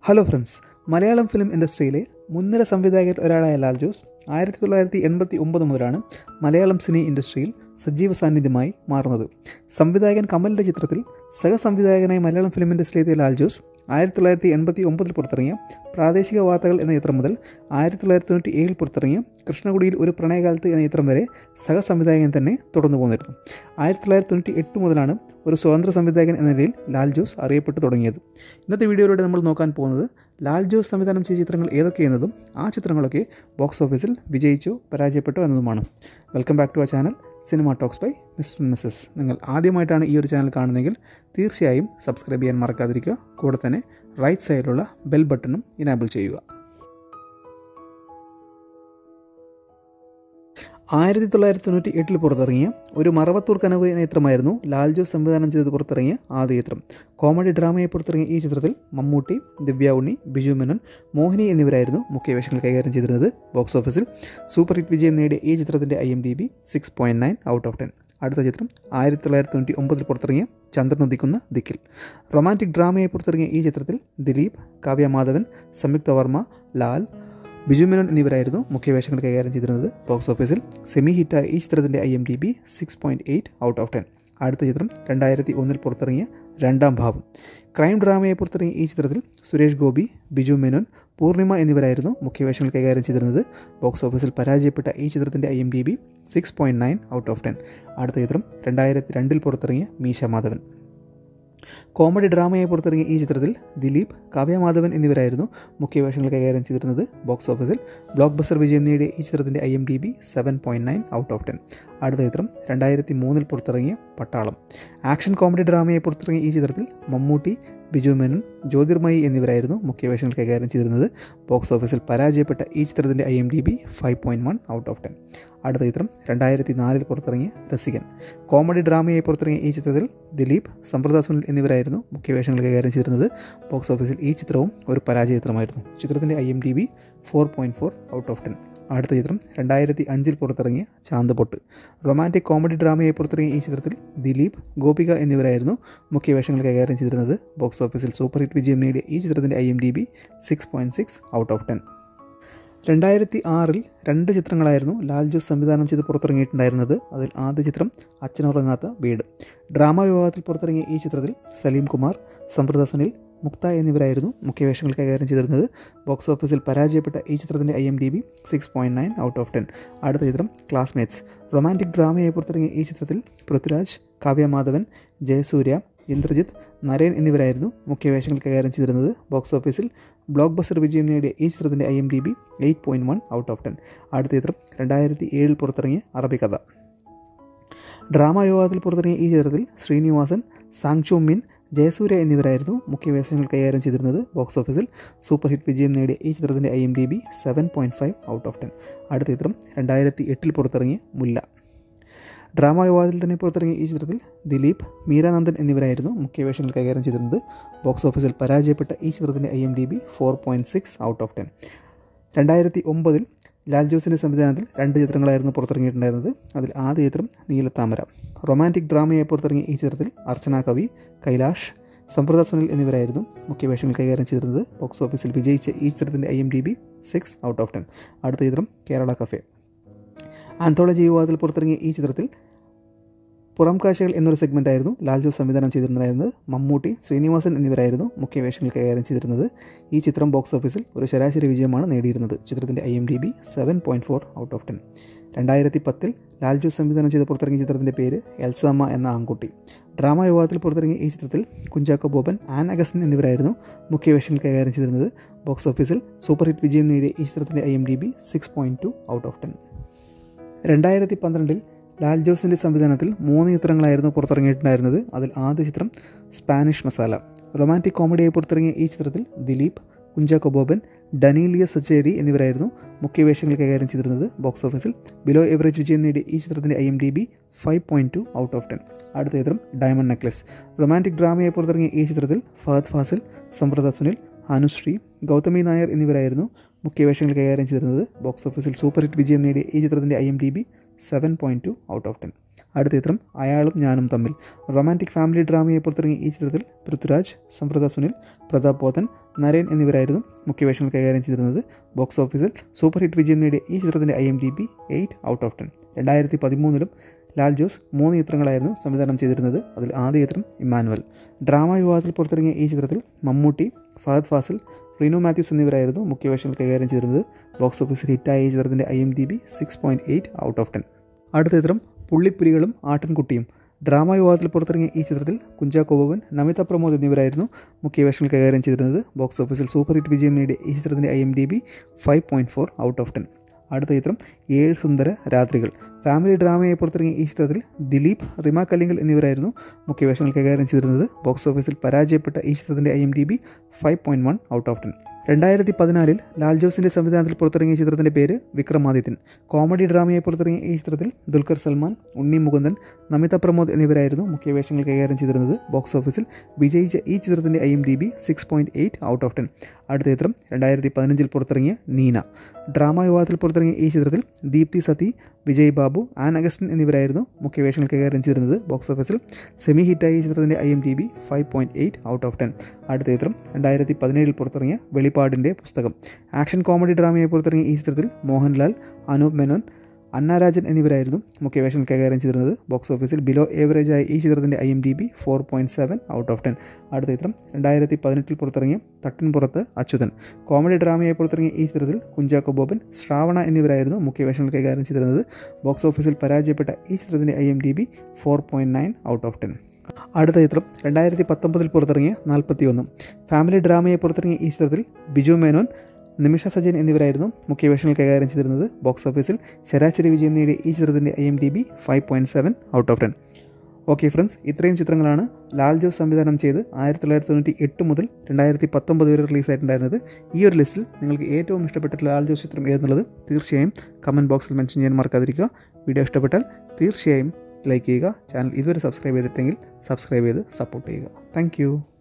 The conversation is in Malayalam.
ഹലോ ഫ്രണ്ട്സ് മലയാളം ഫിലിം ഇൻഡസ്ട്രിയിലെ മുൻനിര സംവിധായകരിൽ ഒരാളായ ലാൽ ജോസ് ആയിരത്തി തൊള്ളായിരത്തി എൺപത്തി ഒമ്പത് മുതലാണ് മലയാളം സിനി ഇൻഡസ്ട്രിയിൽ സജീവ സാന്നിധ്യമായി മാറുന്നത് സംവിധായകൻ കമലിൻ്റെ ചിത്രത്തിൽ സഹസംവിധായകനായി മലയാളം ഫിലിം ഇൻഡസ്ട്രിയിലെ ലാൽ ജോസ് ആയിരത്തി തൊള്ളായിരത്തി എൺപത്തി ഒമ്പതിൽ പുറത്തിറങ്ങിയ പ്രാദേശിക വാർത്തകൾ എന്ന ചിത്രം മുതൽ ആയിരത്തി തൊള്ളായിരത്തി തൊണ്ണൂറ്റി ഏഴിൽ പുറത്തിറങ്ങിയ കൃഷ്ണകുടിയിൽ ഒരു പ്രണയകാലത്ത് എന്ന ചിത്രം വരെ സഹസംവിധായകൻ തന്നെ തുടർന്നു പോന്നിരുന്നു ആയിരത്തി തൊള്ളായിരത്തി തൊണ്ണൂറ്റി എട്ട് മുതലാണ് ഒരു സ്വതന്ത്ര സംവിധായകൻ എന്ന നിലയിൽ ലാൽ ജോസ് അറിയപ്പെട്ടു തുടങ്ങിയത് ഇന്നത്തെ വീഡിയോയിലൂടെ നമ്മൾ നോക്കാൻ പോകുന്നത് ലാൽ ജോസ് സംവിധാനം ചെയ്ത ചിത്രങ്ങൾ ഏതൊക്കെയെന്നതും ആ ചിത്രങ്ങളൊക്കെ ബോക്സ് ഓഫീസിൽ വിജയിച്ചോ പരാജയപ്പെട്ടോ എന്നതുമാണ് വെൽക്കം ബാക്ക് ടു ആ channel cinema talks by mister missus നിങ്ങൾ ആദ്യമായിട്ടാണ് ഈ ഒരു ചാനൽ കാണുന്നതെങ്കിൽ തീർച്ചയായും സബ്സ്ക്രൈബ് ചെയ്യാൻ മറക്കാതിരിക്കുക കൂടെ തന്നെ റൈറ്റ് സൈഡിലുള്ള ബെൽ ബട്ടണും ഇനാബിൾ ചെയ്യുക ആയിരത്തി തൊള്ളായിരത്തി തൊണ്ണൂറ്റി എട്ടിൽ പുറത്തിറങ്ങിയ ഒരു മറവത്തൂർ കനവ് എന്ന ചിത്രമായിരുന്നു ലാൽ ജോസ് സംവിധാനം ചെയ്ത് പുറത്തിറങ്ങിയ ആദ്യ ചിത്രം കോമഡി ഡ്രാമയെ പുറത്തിറങ്ങിയ ഈ ചിത്രത്തിൽ മമ്മൂട്ടി ദിവ്യ ഉണ്ണി ബിജു മേനോൻ മോഹിനി എന്നിവരായിരുന്നു മുഖ്യ വേഷങ്ങൾ കൈകാര്യം ചെയ്തിരുന്നത് ബോക്സ് ഓഫീസിൽ സൂപ്പർ ഹിറ്റ് വിജയം നേടിയ ഈ ചിത്രത്തിൻ്റെ I M D B six point nine out of ten അടുത്ത ചിത്രം ആയിരത്തി തൊള്ളായിരത്തി തൊണ്ണൂറ്റി ഒമ്പതിൽ പുറത്തിറങ്ങിയ ചന്ദ്രൻ ഉദിക്കുന്ന ദിക്കിൽ റൊമാൻറ്റിക് ഡ്രാമയെ പുറത്തിറങ്ങിയ ഈ ചിത്രത്തിൽ ദിലീപ് കാവ്യ മാധവൻ സംയുക്ത വർമ്മ ലാൽ ബിജു മേനോൻ എന്നിവരായിരുന്നു മുഖ്യവേഷങ്ങൾ കൈകാര്യം ചെയ്തിരുന്നത് ബോക്സ് ഓഫീസിൽ സെമി ഹിറ്റായ ഈ ചിത്രത്തിൻ്റെ I M D B six point eight out of ten അടുത്ത ചിത്രം രണ്ടായിരത്തി ഒന്നിൽ പുറത്തിറങ്ങിയ രണ്ടാം ഭാവം ക്രൈം ഡ്രാമയെ പുറത്തിറങ്ങിയ ഈ ചിത്രത്തിൽ സുരേഷ് ഗോപി ബിജു മേനോൻ പൂർണിമ എന്നിവരായിരുന്നു മുഖ്യവേഷങ്ങൾ കൈകാര്യം ചെയ്തിരുന്നത് ബോക്സ് ഓഫീസിൽ പരാജയപ്പെട്ട ഈ ചിത്രത്തിൻ്റെ I M D B six point nine out of ten അടുത്ത ചിത്രം രണ്ടായിരത്തി രണ്ടിൽ പുറത്തിറങ്ങിയ മീശ മാധവൻ കോമഡി ഡ്രാമയെ പുറത്തിറങ്ങിയ ഈ ചിത്രത്തിൽ ദിലീപ് കാവ്യമാധവൻ എന്നിവരായിരുന്നു മുഖ്യവേഷങ്ങൾ കൈകാര്യം ചെയ്തിരുന്നത് ബോക്സ് ഓഫീസിൽ ബ്ലോക്ക് ബസ്റ്റർ വിജയം നേടിയ ഈ ചിത്രത്തിൻ്റെ I M D B seven point nine out of ten അടുത്ത ചിത്രം രണ്ടായിരത്തി മൂന്നിൽ പുറത്തിറങ്ങിയ പട്ടാളം ആക്ഷൻ കോമഡി ഡ്രാമയെ പുറത്തിറങ്ങിയ ഈ ചിത്രത്തിൽ മമ്മൂട്ടി ബിജു മേനൻ ജ്യോതിർമയി എന്നിവരായിരുന്നു മുഖ്യവേഷങ്ങൾ കൈകാര്യം ചെയ്തിരുന്നത് ബോക്സ് ഓഫീസിൽ പരാജയപ്പെട്ട ഈ ചിത്രത്തിൻ്റെ I M D B five point one out of ten അടുത്ത ചിത്രം രണ്ടായിരത്തി നാലിൽ പുറത്തിറങ്ങിയ രസികൻ കോമഡി ഡ്രാമയായി പുറത്തിറങ്ങിയ ഈ ചിത്രത്തിൽ ദിലീപ് സമ്പ്രദാ സുനിൽ എന്നിവരായിരുന്നു മുഖ്യവേഷങ്ങൾ കൈകാര്യം ചെയ്തിരുന്നത് ബോക്സ് ഓഫീസിൽ ഈ ചിത്രവും ഒരു പരാജയ ചിത്രമായിരുന്നു ചിത്രത്തിൻ്റെ I M D B four point four out of ten അടുത്ത ചിത്രം രണ്ടായിരത്തി അഞ്ചിൽ പുറത്തിറങ്ങിയ ചാന്തപൊട്ട് റൊമാൻറ്റിക് കോമഡി ഡ്രാമയായി പുറത്തിറങ്ങിയ ഈ ചിത്രത്തിൽ ദിലീപ് ഗോപിക എന്നിവരായിരുന്നു മുഖ്യവേഷങ്ങൾ കൈകാര്യം ചെയ്തിരുന്നത് ബോക്സ് ഓഫീസിൽ സൂപ്പർ ഹിറ്റ് വിജയം നേടിയ ഈ ചിത്രത്തിൻ്റെ I M D B six point six out of ten രണ്ടായിരത്തി ആറിൽ രണ്ട് ചിത്രങ്ങളായിരുന്നു ലാൽ ജോസ് സംവിധാനം ചെയ്ത് പുറത്തിറങ്ങിയിട്ടുണ്ടായിരുന്നത് അതിൽ ആദ്യ ചിത്രം അച്ഛനുറങ്ങാത്ത വീട് ഡ്രാമ വിഭാഗത്തിൽ പുറത്തിറങ്ങിയ ഈ ചിത്രത്തിൽ സലീം കുമാർ സമ്പ്രദ സുനിൽ മുക്ത എന്നിവരായിരുന്നു മുഖ്യവേഷങ്ങൾ കൈകാര്യം ചെയ്തിരുന്നത് ബോക്സ് ഓഫീസിൽ പരാജയപ്പെട്ട ഈ ചിത്രത്തിൻ്റെ I M D B six point nine out of ten അടുത്ത ചിത്രം ക്ലാസ്മേറ്റ്സ് റൊമാൻറ്റിക് ഡ്രാമയായി പുറത്തിറങ്ങിയ ഈ ചിത്രത്തിൽ പൃഥ്വിരാജ് കാവ്യ മാധവൻ ജയസൂര്യ ഇന്ദ്രജിത്ത് നരേൻ എന്നിവരായിരുന്നു മുഖ്യവേഷങ്ങൾ കൈകാര്യം ചെയ്തിരുന്നത് ബോക്സ് ഓഫീസിൽ ബ്ലോക്ക് ബസ്റ്റർ വിജയം നേടിയ ഈ ചിത്രത്തിൻ്റെ I M D B eight point one out of ten അടുത്ത ചിത്രം രണ്ടായിരത്തി ഏഴിൽ പുറത്തിറങ്ങിയ അറബിക്കഥ ഡ്രാമ വിഭാഗത്തിൽ പുറത്തിറങ്ങിയ ഈ ചിത്രത്തിൽ ശ്രീനിവാസൻ സാങ്ചോ മിൻ ജയസൂര്യ എന്നിവരായിരുന്നു മുഖ്യവേഷങ്ങൾ കൈകാര്യം ചെയ്തിരുന്നത് ബോക്സ് ഓഫീസിൽ സൂപ്പർ ഹിറ്റ് വിജയം നേടിയ ഈ ചിത്രത്തിൻ്റെ I M D B seven point five out of ten അടുത്ത ചിത്രം രണ്ടായിരത്തി എട്ടിൽ പുറത്തിറങ്ങിയ മുല്ല ഡ്രാമ വിവാദത്തിൽ തന്നെ പുറത്തിറങ്ങിയ ഈ ചിത്രത്തിൽ ദിലീപ് മീരാനന്ദൻ എന്നിവരായിരുന്നു മുഖ്യവേഷങ്ങൾ കൈകാര്യം ചെയ്തിരുന്നത് ബോക്സ് ഓഫീസിൽ പരാജയപ്പെട്ട ഈ ചിത്രത്തിൻ്റെ I M D B four point six out of ten രണ്ടായിരത്തി ഒമ്പതിൽ ലാൽ ജോസിൻ്റെ സംവിധാനത്തിൽ രണ്ട് ചിത്രങ്ങളായിരുന്നു പുറത്തിറങ്ങിയിട്ടുണ്ടായിരുന്നത് അതിൽ ആദ്യ ചിത്രം നീലത്താമര റൊമാൻറ്റിക് ഡ്രാമയായി പുറത്തിറങ്ങിയ ഈ ചിത്രത്തിൽ അർച്ചന കവി കൈലാഷ് സമ്പ്രദ സുനിൽ എന്നിവരായിരുന്നു മുഖ്യവേഷങ്ങൾ കൈകാര്യം ചെയ്തിരുന്നത് ബോക്സ് ഓഫീസിൽ വിജയിച്ച ഈ ചിത്രത്തിൻ്റെ I M D B six out of ten അടുത്ത ചിത്രം കേരള കഫേ ആന്തോളജി വിവാദത്തിൽ പുറത്തിറങ്ങിയ ഈ ചിത്രത്തിൽ പുറം കാഴ്ചകൾ എന്നൊരു സെഗ്മെൻ്റ് ആയിരുന്നു ലാൽ ജോസ് സംവിധാനം ചെയ്തിട്ടുണ്ടായിരുന്നത് മമ്മൂട്ടി ശ്രീനിവാസൻ എന്നിവരായിരുന്നു മുഖ്യവേഷങ്ങൾ കൈകാര്യം ചെയ്തിരുന്നത് ഈ ചിത്രം ബോക്സ് ഓഫീസിൽ ഒരു ശരാശരി വിജയമാണ് നേടിയിരുന്നത് ചിത്രത്തിൻ്റെ I M D B seven point four out of ten രണ്ടായിരത്തി പത്തിൽ ലാൽ ജോസ് സംവിധാനം ചെയ്ത് പുറത്തിറങ്ങിയ ചിത്രത്തിൻ്റെ പേര് എൽസാമ്മ എന്ന ആൺകുട്ടി ഡ്രാമ വിഭാഗത്തിൽ പുറത്തിറങ്ങിയ ഈ ചിത്രത്തിൽ കുഞ്ചാക്കോ ബോബൻ ആൻ അഗസ്റ്റിൻ എന്നിവരായിരുന്നു മുഖ്യവേഷങ്ങൾ കൈകാര്യം ചെയ്തിരുന്നത് ബോക്സ് ഓഫീസിൽ സൂപ്പർ ഹിറ്റ് വിജയം നേടിയ ഈ ചിത്രത്തിൻ്റെ I M D B six point two out of ten രണ്ടായിരത്തി പന്ത്രണ്ടിൽ ലാൽ ജോസിൻ്റെ സംവിധാനത്തിൽ മൂന്ന് ചിത്രങ്ങളായിരുന്നു പുറത്തിറങ്ങിയിട്ടുണ്ടായിരുന്നത് അതിൽ ആദ്യ ചിത്രം സ്പാനിഷ് മസാല റൊമാൻറ്റിക് കോമഡിയായി പുറത്തിറങ്ങിയ ഈ ചിത്രത്തിൽ ദിലീപ് കുഞ്ചാക്കോ ബോബൻ ഡനീലിയ സച്ചേരി എന്നിവരായിരുന്നു മുഖ്യവേഷങ്ങൾ കൈകാര്യം ചെയ്തിരുന്നത് ബോക്സ് ഓഫീസിൽ ബിലോ എവറേജ് വിജയം നേടിയ ഈ ചിത്രത്തിൻ്റെ I M D B five point two out of ten അടുത്ത ചിത്രം ഡയമണ്ട് നെക്ലസ് റൊമാൻറ്റിക് ഡ്രാമയായി പുറത്തിറങ്ങിയ ഈ ചിത്രത്തിൽ ഫഹദ് ഫാസിൽ സമ്പ്രദ സുനിൽ അനുശ്രീ ഗൗതമി നായർ എന്നിവരായിരുന്നു മുഖ്യവേഷങ്ങൾ കൈകാര്യം ചെയ്തിരുന്നത് ബോക്സ് ഓഫീസിൽ സൂപ്പർ ഹിറ്റ് വിജയം നേടിയ ഈ ചിത്രത്തിൻ്റെ I M D B seven point two out of ten അടുത്ത ചിത്രം അയാളും ഞാനും തമ്മിൽ റൊമാൻറ്റിക് ഫാമിലി ഡ്രാമയെ പുറത്തിറങ്ങിയ ഈ ചിത്രത്തിൽ പൃഥ്വിരാജ് സംവൃത സുനിൽ പ്രതാപ് പോത്തൻ നരേൻ എന്നിവരായിരുന്നു മുഖ്യവേഷങ്ങൾ കൈകാര്യം ചെയ്തിരുന്നത് ബോക്സ് ഓഫീസിൽ സൂപ്പർ ഹിറ്റ് വിജയം നേടിയ ഈ ചിത്രത്തിൻ്റെ I M D B eight out of ten രണ്ടായിരത്തി പതിമൂന്നിലും ലാൽ ജോസ് മൂന്ന് ചിത്രങ്ങളായിരുന്നു സംവിധാനം ചെയ്തിരുന്നത് അതിൽ ആദ്യ ചിത്രം ഇമ്മാനുവൽ ഡ്രാമ വിഭാഗത്തിൽ പുറത്തിറങ്ങിയ ഈ ചിത്രത്തിൽ മമ്മൂട്ടി ഫഹദ് ഫാസിൽ റീനു മാത്യൂസ് എന്നിവരായിരുന്നു മുഖ്യവേഷങ്ങൾ കൈകാര്യം ചെയ്തിരുന്നത് ബോക്സ് ഓഫീസിൽ ഹിറ്റായ ഈ ചിത്രത്തിൻ്റെ I M D B six point eight out of ten അടുത്ത ചിത്രം പുള്ളിപ്പുലികളും ആട്ടിൻകുട്ടിയും ഡ്രാമ വിഭാഗത്തിൽ പുറത്തിറങ്ങിയ ഈ ചിത്രത്തിൽ കുഞ്ചാക്കോ ബോബൻ നമിത പ്രമോദ് എന്നിവരായിരുന്നു മുഖ്യവേഷങ്ങൾ കൈകാര്യം ചെയ്തിരുന്നത് ബോക്സ് ഓഫീസിൽ സൂപ്പർ ഹിറ്റ് വിജയം നേടിയ ഈ ചിത്രത്തിൻ്റെ I M D B five point four out of ten അടുത്ത ചിത്രം ഏഴ് സുന്ദര രാത്രികൾ ഫാമിലി ഡ്രാമയെ പുറത്തിറങ്ങിയ ഈ ചിത്രത്തിൽ ദിലീപ് റിമ കല്ലിങ്കൽ എന്നിവരായിരുന്നു മുഖ്യവേഷങ്ങൾ കൈകാര്യം ചെയ്തിരുന്നത് ബോക്സ് ഓഫീസിൽ പരാജയപ്പെട്ട ഈ ചിത്രത്തിൻ്റെ I M D B five point one out of ten രണ്ടായിരത്തി പതിനാലിൽ ലാൽ ജോസിൻ്റെ സംവിധാനത്തിൽ പുറത്തിറങ്ങിയ ചിത്രത്തിൻ്റെ പേര് വിക്രമാദിത്യൻ കോമഡി ഡ്രാമയെ പുറത്തിറങ്ങിയ ഈ ചിത്രത്തിൽ ദുൽഖർ സൽമാൻ ഉണ്ണി മുകുന്ദൻ നമിത പ്രമോദ് എന്നിവരായിരുന്നു മുഖ്യവേഷങ്ങൾ കൈകാര്യം ചെയ്തിരുന്നത് ബോക്സ് ഓഫീസിൽ വിജയിച്ച ഈ ചിത്രത്തിൻ്റെ I M D B six point eight out of ten അടുത്ത ചിത്രം രണ്ടായിരത്തി പതിനഞ്ചിൽ പുറത്തിറങ്ങിയ നീന ഡ്രാമ വിഭാഗത്തിൽ പുറത്തിറങ്ങിയ ഈ ചിത്രത്തിൽ ദീപ്തി സതി വിജയ് ബാബു ആൻ അഗസ്റ്റിൻ എന്നിവരായിരുന്നു മുഖ്യവേഷങ്ങൾ കൈകാര്യം ചെയ്തിരുന്നത് ബോക്സ് ഓഫീസിൽ സെമി ഹിറ്റായ ഈ ചിത്രത്തിൻ്റെ I M D B five point eight out of ten അടുത്ത ചിത്രം രണ്ടായിരത്തി പതിനേഴിൽ പുറത്തിറങ്ങിയ വെളിപ്പാടിൻ്റെ പുസ്തകം ആക്ഷൻ കോമഡി ഡ്രാമയെ പുറത്തിറങ്ങിയ ഈ ചിത്രത്തിൽ മോഹൻലാൽ അനൂപ് മേനോൻ അന്നാരാജൻ എന്നിവരായിരുന്നു മുഖ്യവേഷങ്ങൾ കൈകാര്യം ചെയ്തിരുന്നത് ബോക്സ് ഓഫീസിൽ ബിലോ ഏവറേജ് ആയ ഈ ചിത്രത്തിൻ്റെ I M D B four point seven out of ten അടുത്ത ചിത്രം രണ്ടായിരത്തി പതിനെട്ടിൽ പുറത്തിറങ്ങിയ തട്ടിൻപുറത്ത് അച്യുതൻ കോമഡി ഡ്രാമയെ പുറത്തിറങ്ങിയ ഈ ചിത്രത്തിൽ കുഞ്ചാക്കോ ബോബൻ ശ്രാവണ എന്നിവരായിരുന്നു മുഖ്യവേഷങ്ങൾ കൈകാര്യം ചെയ്തിരുന്നത് ബോക്സ് ഓഫീസിൽ പരാജയപ്പെട്ട ഈ ചിത്രത്തിൻ്റെ I M D B four point nine out of ten അടുത്ത ചിത്രം രണ്ടായിരത്തി പത്തൊമ്പതിൽ പുറത്തിറങ്ങിയ നാൽപ്പത്തി ഒന്ന് ഫാമിലി ഡ്രാമയെ പുറത്തിറങ്ങിയ ഈ ചിത്രത്തിൽ ബിജു മേനോൻ നിമിഷ സജൻ എന്നിവരായിരുന്നു മുഖ്യവേഷങ്ങൾ കൈകാര്യം ചെയ്തിരുന്നത് ബോക്സ് ഓഫീസിൽ ശരാശരി വിജയം നേടിയ ഈ ചിത്രത്തിൻ്റെ I M D B five point seven out of ten okay friends ഇത്രയും ചിത്രങ്ങളാണ് ലാൽ ജോസ് സംവിധാനം ചെയ്ത് ആയിരത്തി തൊള്ളായിരത്തി തൊണ്ണൂറ്റി എട്ട് മുതൽ രണ്ടായിരത്തി പത്തൊമ്പത് വരെ റിലീസായിട്ടുണ്ടായിരുന്നത് ഈ ഒരു ലിസ്റ്റിൽ നിങ്ങൾക്ക് ഏറ്റവും ഇഷ്ടപ്പെട്ട ലാൽ ജോസ് ചിത്രം ഏതെന്നുള്ളത് തീർച്ചയായും കമൻറ്റ് ബോക്സിൽ മെൻഷൻ ചെയ്യാൻ മറക്കാതിരിക്കുക വീഡിയോ ഇഷ്ടപ്പെട്ടാൽ തീർച്ചയായും ലൈക്ക് ചെയ്യുക ചാനൽ ഇതുവരെ സബ്സ്ക്രൈബ് ചെയ്തിട്ടെങ്കിൽ സബ്സ്ക്രൈബ് ചെയ്ത് സപ്പോർട്ട് ചെയ്യുക താങ്ക്